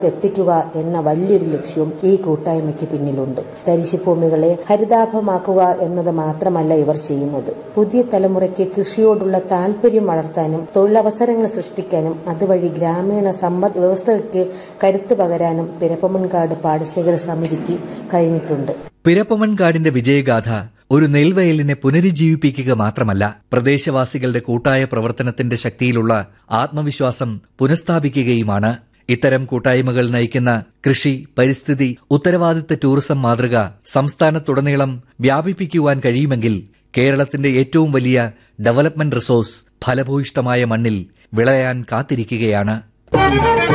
എത്തിക്കുക എന്ന വലിയൊരു ലക്ഷ്യവും ഈ കൂട്ടായ്മയ്ക്ക് പിന്നിലുണ്ട് തരിശുഭൂമികളെ ഹരിതാഭമാക്കുക എന്നത് മാത്രമല്ല ഇവർ ചെയ്യുന്നത് പുതിയ തലമുറയ്ക്ക് കൃഷിയോടുള്ള താല്പര്യം വളർത്താനും തൊഴിലവസരങ്ങൾ സൃഷ്ടിക്കാനും അതുവഴി ഗ്രാമീണ സമ്പദ് വ്യവസ്ഥയ്ക്ക് കരുത്ത് പകരാനും പിരപ്പമൺകാട് പാടശേഖര സമിതിക്ക് കഴിഞ്ഞിട്ടുണ്ട് പിരപ്പമൺകാടിന്റെ വിജയഗാഥ ഒരു നെൽവയലിനെ പുനരുജ്ജീവിപ്പിക്കുക മാത്രമല്ല പ്രദേശവാസികളുടെ കൂട്ടായ പ്രവർത്തനത്തിന്റെ ശക്തിയിലുള്ള ആത്മവിശ്വാസം പുനഃസ്ഥാപിക്കുകയുമാണ് ഇത്തരം കൂട്ടായ്മകൾ നയിക്കുന്ന കൃഷി പരിസ്ഥിതി ഉത്തരവാദിത്ത ടൂറിസം മാതൃക സംസ്ഥാനത്തുടനീളം വ്യാപിപ്പിക്കുവാൻ കഴിയുമെങ്കിൽ കേരളത്തിന്റെ ഏറ്റവും വലിയ ഡെവലപ്മെന്റ് റിസോഴ്സ് ഫലഭൂയിഷ്ടമായ മണ്ണിൽ വിളയാൻ കാത്തിരിക്കുകയാണ്